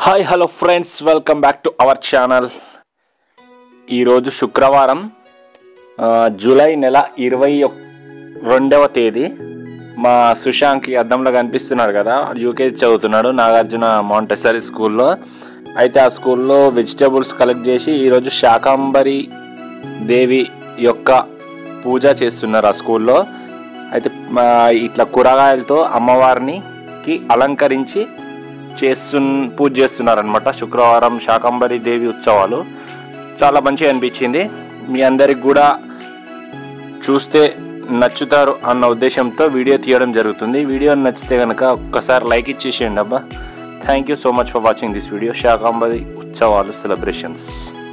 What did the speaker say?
hi hello friends welcome back to our channel ఈరోజు శుక్రవారం ఆ, జూలై నెల ఇరవై ఒక్- రెండవ తేదీ మా సుశాంక్కి అద్దంలో కనిపిస్తున్నారు కదా యూకేజీ చదువుతున్నాడు నాగార్జున మాంటెసరీ స్కూల్లో అయితే ఆ స్కూల్లో వెజిటేబుల్స్ కలెక్ట్ చేసి ఈరోజు శాకాంబరి దేవి యొక్క పూజ చేస్తున్నారు ఆ స్కూల్లో అయితే మా ఇట్లా కూరగాయలతో అమ్మవారిని కి అలంకరించి చేస్తు పూజ చేస్తున్నారనమాట శుక్రవారం శాకంబరి దేవి ఉత్సవాలు చాలా మంచిగా అనిపించింది మీ అందరికి కూడా చూస్తే నచ్చుతారు అన్న ఉద్దేశంతో వీడియో తీయడం జరుగుతుంది వీడియో నచ్చితే కనుక ఒక్కసారి లైక్ ఇచ్చేసేయండి అబ్బా thank you so much for watching this video Shakambari ఉత్సవాలు సెలబ్రేషన్స్